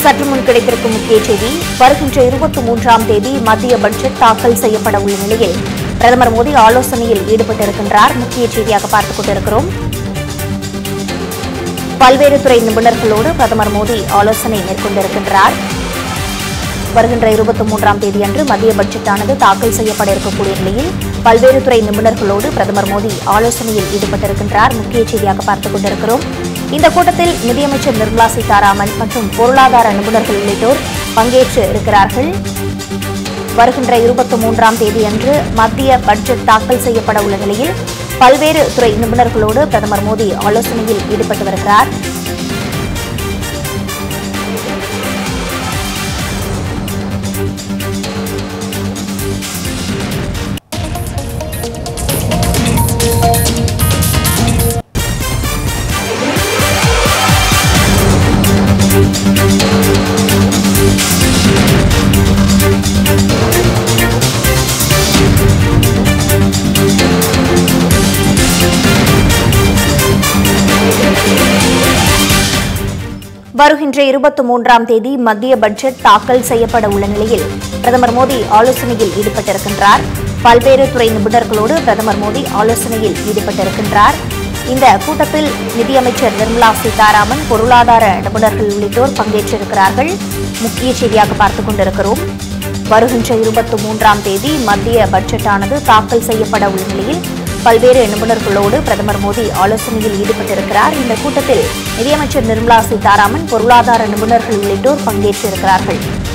சற்று முன் கிடைத்திருக்கும் முக்கிய செய்தி வருகின்ற இருபத்தி மூன்றாம் தேதி மத்திய பட்ஜெட் தாக்கல் செய்யப்பட உள்ள நிலையில் பிரதமர் மோடி ஆலோசனையில் ஈடுபட்டிருக்கின்றார் முக்கிய செய்தியாக பார்த்துக் கொண்டிருக்கிறோம் பல்வேறு துறை நிபுணர்களோடு பிரதமர் மோடி ஆலோசனை மேற்கொண்டிருக்கின்றார் வருகின்ற இருபத்தி மூன்றாம் தேதியன்று மத்திய பட்ஜெட்டானது தாக்கல் செய்யப்பட இருக்கக்கூடிய நிலையில் பல்வேறு துறை நிபுணர்களோடு பிரதமர் மோடி ஆலோசனையில் ஈடுபட்டிருக்கின்றார் முக்கிய செய்தியாக பார்த்துக் கொண்டிருக்கிறோம் இந்த கூட்டத்தில் நிதியமைச்சர் நிர்மலா சீதாராமன் மற்றும் பொருளாதார நிபுணர்கள் உள்ளிட்டோர் பங்கேற்று இருக்கிறார்கள் வருகின்ற இருபத்தி மூன்றாம் தேதியன்று மத்திய பட்ஜெட் தாக்கல் செய்யப்பட உள்ள நிலையில் பல்வேறு துறை நிபுணர்களோடு பிரதமர் மோடி ஆலோசனையில் ஈடுபட்டு வருகிறார் வருகின்ற இருபத்தி மூன்றாம் தேதி மத்திய பட்ஜெட் தாக்கல் செய்யப்பட உள்ள நிலையில் பிரதமர் மோடி ஆலோசனையில் ஈடுபட்டிருக்கின்றார் பல்வேறு துறை நிபுணர்களோடு பிரதமர் மோடி ஆலோசனையில் ஈடுபட்டிருக்கின்றார் இந்த கூட்டத்தில் நிதியமைச்சர் நிர்மலா சீதாராமன் பொருளாதார நிபுணர்கள் உள்ளிட்டோர் பங்கேற்றிருக்கிறார்கள் முக்கிய செய்தியாக பார்த்துக் கொண்டிருக்கிறோம் வருகின்ற இருபத்தி மூன்றாம் தேதி மத்திய பட்ஜெட்டானது தாக்கல் செய்யப்பட உள்ள நிலையில் பல்வேறு நிபுணர்களோடு பிரதமர் மோடி ஆலோசனையில் ஈடுபட்டிருக்கிறார் இந்த கூட்டத்தில் நிதியமைச்சர் நிர்மலா சீதாராமன் பொருளாதார நிபுணர்கள் உள்ளிட்டோர் பங்கேற்றிருக்கிறார்கள்